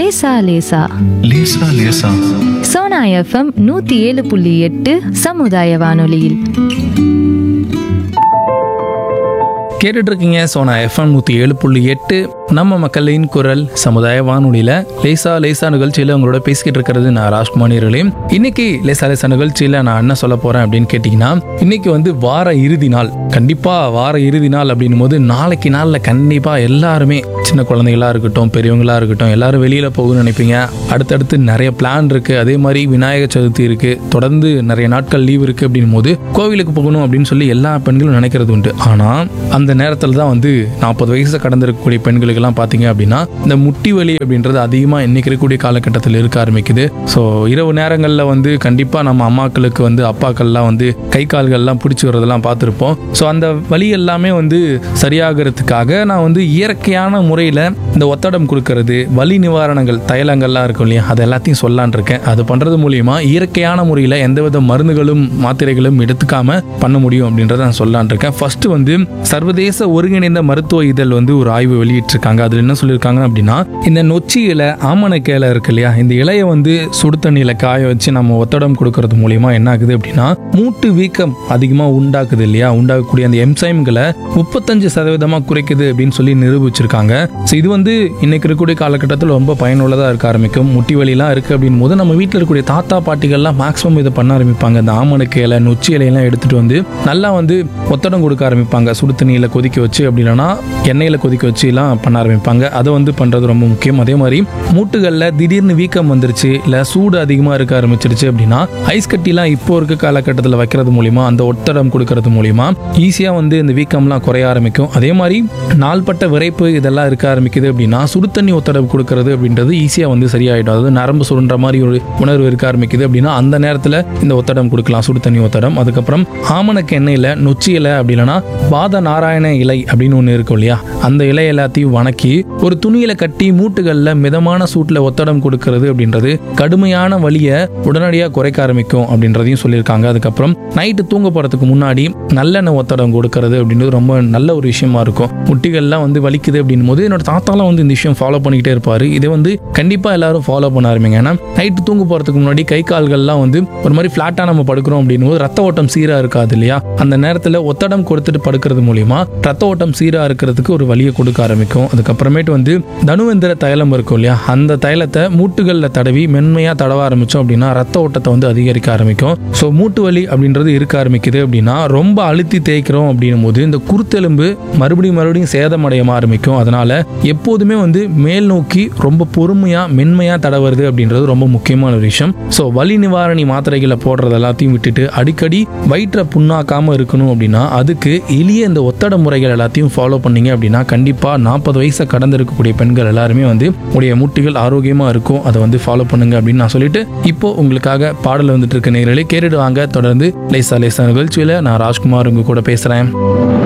லேசா லேசா லேசா லேசா சோனா எஃப்எம் நூத்தி ஏழு புள்ளி எட்டு சமுதாய வானொலியில் கேட்டுட்டு இருக்கீங்க சோனா எஃப்எம் நூற்றி ஏழு புள்ளி எட்டு நம்ம மக்களின் குரல் சமுதாய வானொலியில் லேசா லேசா நிகழ்ச்சியில் உங்களோட பேசிக்கிட்டு இருக்கிறது நான் ராஜ்குமாரிகளே இன்னைக்கு லேசா லேசா நிகழ்ச்சியில் நான் என்ன சொல்ல போகிறேன் அப்படின்னு கேட்டிங்கன்னா இன்னைக்கு வந்து வார இறுதி நாள் கண்டிப்பாக வார இறுதி நாள் அப்படின்னும் போது நாளைக்கு நாளில் கண்டிப்பாக எல்லாருமே சின்ன குழந்தைகளா இருக்கட்டும் பெரியவங்களா இருக்கட்டும் எல்லாரும் வெளியில் போகணும்னு நினைப்பீங்க அடுத்தடுத்து நிறைய பிளான் இருக்குது அதே மாதிரி விநாயகர் சதுர்த்தி இருக்குது தொடர்ந்து நிறைய நாட்கள் லீவ் இருக்குது அப்படின்னும் போது கோவிலுக்கு போகணும் அப்படின்னு சொல்லி எல்லா பெண்களும் நினைக்கிறது உண்டு ஆனால் அந்த நேரத்தில் தான் வந்து நாற்பது வயசு கடந்திருக்கக்கூடிய பெண்களுக்கெல்லாம் பார்த்தீங்க அப்படின்னா இந்த முட்டி வலி அப்படின்றது அதிகமாக இன்னைக்கு இருக்கக்கூடிய காலகட்டத்தில் இருக்க ஆரம்பிக்குது ஸோ இரவு நேரங்களில் வந்து கண்டிப்பாக நம்ம அம்மாக்களுக்கு வந்து அப்பாக்கள்லாம் வந்து கை கால்கள்லாம் பிடிச்சி வரதெல்லாம் பார்த்துருப்போம் ஸோ அந்த வலி எல்லாமே வந்து சரியாகிறதுக்காக நான் வந்து இயற்கையான முறையில் இந்த ஒத்தடம் கொடுக்கறது வலி நிவாரணங்கள் தைலங்கள்லாம் இருக்கும் இல்லையா அது எல்லாத்தையும் சொல்லலான் இருக்கேன் அது பண்ணுறது மூலியமா இயற்கையான முறையில் எந்தவித மருந்துகளும் மாத்திரைகளும் எடுத்துக்காம பண்ண முடியும் அப்படின்றத நான் சொல்லலான் இருக்கேன் ஃபர்ஸ்ட் வந்து சர்வதேச ஒருங்கிணைந்த மருத்துவ இதழ் வந்து ஒரு ஆய்வு வெளியிட்டிருக்காங்க அதில் என்ன சொல்லியிருக்காங்க அப்படின்னா இந்த நொச்சி இலை ஆமணக்கு இலை இருக்கு இல்லையா இந்த இலையை வந்து சுடு தண்ணியில் காய வச்சு நம்ம ஒத்தடம் கொடுக்கறது மூலியமா என்ன ஆகுது அப்படின்னா மூட்டு வீக்கம் அதிகமாக உண்டாக்குது இல்லையா உண்டாகக்கூடிய அந்த எம்சைம்களை முப்பத்தஞ்சு சதவீதமாக குறைக்குது அப்படின்னு சொல்லி நிரூபிச்சிருக்காங்க ஸோ இது வந்து இன்னைக்கு இருக்கக்கூடிய காலகட்டத்தில் ரொம்ப பயனுள்ளதாக இருக்க ஆரம்பிக்கும் முட்டி வலிலாம் இருக்குது அப்படின் போது நம்ம வீட்டில் இருக்கக்கூடிய தாத்தா பாட்டிகள்லாம் மேக்ஸிமம் இதை பண்ண ஆரம்பிப்பாங்க இந்த ஆமணக்கு இலை நொச்சி இலையெல்லாம் எடுத்துகிட்டு வந்து நல்லா வந்து ஒத்தடம் கொடுக்க ஆரம்பிப்பாங்க சுடு தண்ணியில் கொதிக்க வச்சு அப்படி இல்லைன்னா எண்ணெயில் கொதிக்க வச்சுலாம் பண்ண ஆரம்பிப்பாங்க அதை வந்து பண்ணுறது ரொம்ப முக்கியம் அதே மாதிரி மூட்டுகளில் திடீர்னு வீக்கம் வந்துருச்சு இல்லை சூடு அதிகமாக இருக்க ஆரம்பிச்சிருச்சு அப்படின்னா ஐஸ் கட்டிலாம் இப்போ இருக்க காலகட்டத்தில் வைக்கிறது மூலிமா அந்த ஒத்தடம் கொடுக்கறது மூலிமா ஈஸியாக வந்து இந்த வீக்கம்லாம் குறைய ஆரம்பிக்கும் அதே மாதிரி நாள்பட்ட விரைப்பு இதெல்லாம் இருக்க ஆரம்பிக்குது அப்படின்னா சுடு தண்ணி ஒத்தடம் கொடுக்கறது அப்படின்றது ஈஸியாக வந்து சரியாயிடும் அதாவது நரம்பு சுருன்ற மாதிரி ஒரு உணர்வு இருக்க ஆரம்பிக்குது அப்படின்னா அந்த நேரத்தில் இந்த ஒத்தடம் கொடுக்கலாம் சுடு தண்ணி ஒத்தடம் அதுக்கப்புறம் ஆமணக்கு எண்ணெயில் நொச்சி இலை அப்படி இல்லைன்னா பாத நாராயண இலை அப்படின்னு ஒன்று இருக்கும் இல்லையா அந்த இலை எல்லாத்தையும் வணக்கி ஒரு துணியில கட்டி மூட்டுகளில் மிதமான சூட்டில் ஒத்தடம் கொடுக்கறது அப்படின்றது கடுமையான வலியை உடனடியாக குறைக்க ஆரம்பிக்கும் அப்படின்றதையும் சொல்லியிருக்காங்க அதுக்கப்புறம் நைட்டு தூங்க போகிறதுக்கு முன்னாடி நல்லெண்ணெய் ஒத்தடம் கொடுக்கறது அப்படின்றது ரொம்ப நல்ல ஒரு விஷயமா இருக்கும் முட்டிகள்லாம் வந்து வலிக்குது அப்படின்னும் போது என்னோட தாத்தாலாம் வந்து இந்த விஷயம் ஃபாலோ பண்ணிக்கிட்டே இருப்பார் இதை வந்து கண்டிப்பாக எல்லாரும் ஃபாலோ பண்ண ஆரம்பிங்க ஏன்னா நைட்டு தூங்க போகிறதுக்கு முன்னாடி கை கால்கள்லாம் வந்து ஒரு மாதிரி ஃப்ளாட்டாக நம்ம படுக்கிறோம் அப்படின்னும் போது ரத்த ஓட்டம் சீராக இருக்காது இல்லையா அந்த நேரத்தில் ஒத்தடம் கொடுத்துட்டு படுக்கிறது மூலியமா ரத்த ஓட்டம் சீராக இருக்கிறதுக்கு ஒரு வழியை கொடுக்க ஆரம்பிக்கும் அதுக்கப்புறமேட்டு வந்து தனுவெந்திர தைலம் இருக்கும் இல்லையா அந்த தைலத்தை மூட்டுகளில் தடவி மென்மையாக தடவ ஆரம்பிச்சோம் அப்படின்னா ரத்த ஓட்டத்தை வந்து அதிகரிக்க ஆரம்பிக்கும் ஸோ மூட்டு வலி அப்படின்றது இருக்க ஆரம்பிக்குது அப்படின்னா ரொம்ப அழுத்தி தேய்க்கிறோம் அப்படின்னும் போது இந்த குருத்தெலும்பு மறுபடியும் மறுபடியும் சேதமடைய ஆரம்பிக்கும் அதனால எப்போதுமே வந்து மேல் நோக்கி ரொம்ப பொறுமையா மென்மையா தடவுறது அப்படின்றது ரொம்ப முக்கியமான ஒரு விஷயம் ஸோ வலி நிவாரணி மாத்திரைகளை போடுறது எல்லாத்தையும் விட்டுட்டு அடிக்கடி வயிற்றை புண்ணாக்காம இருக்கணும் அப்படின்னா அதுக்கு எளிய இந்த ஒத்தட முறைகள் எல்லாத்தையும் ஃபாலோ பண்ணீங்க அப்படின்னா கண்டிப்பா நாற்பது வயசை கடந்து இருக்கக்கூடிய பெண்கள் எல்லாருமே வந்து உடைய முட்டிகள் ஆரோக்கியமா இருக்கும் அதை வந்து ஃபாலோ பண்ணுங்க அப்படின்னு நான் சொல்லிட்டு இப்போ உங்களுக்காக பாடல் வந்துட்டு இருக்க நேரலை கேட்டுட்டு வாங்க தொடர்ந்து லேசா லேசா நிகழ்ச்சியில நான் ராஜ்குமார் உங்க கூட பேசுறேன்